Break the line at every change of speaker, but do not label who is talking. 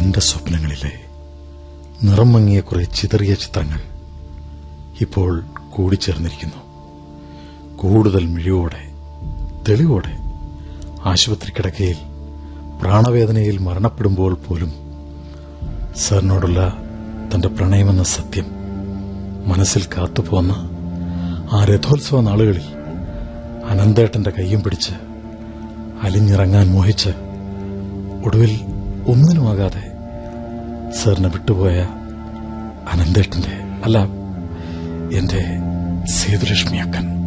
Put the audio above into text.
എന്റെ സ്വപ്നങ്ങളിലെ നിറം മങ്ങിയ കുറെ ചിതറിയ ചിത്രങ്ങൾ ഇപ്പോൾ കൂടിച്ചേർന്നിരിക്കുന്നു കൂടുതൽ മിഴിവോടെ തെളിവോടെ ആശുപത്രി കിടക്കയിൽ പ്രാണവേദനയിൽ മരണപ്പെടുമ്പോൾ പോലും സാറിനോടുള്ള തന്റെ പ്രണയമെന്ന സത്യം മനസ്സിൽ കാത്തുപോന്ന ആ രഥോത്സവ നാളുകളിൽ അനന്തേട്ടന്റെ കയ്യും പിടിച്ച് അലിഞ്ഞിറങ്ങാൻ മോഹിച്ച് ഒടുവിൽ ഒന്നിനുമാകാതെ സാറിനെ വിട്ടുപോയ അനന്തേട്ടന്റെ അല്ല എന്റെ സേതുലക്ഷ്മിയക്കൻ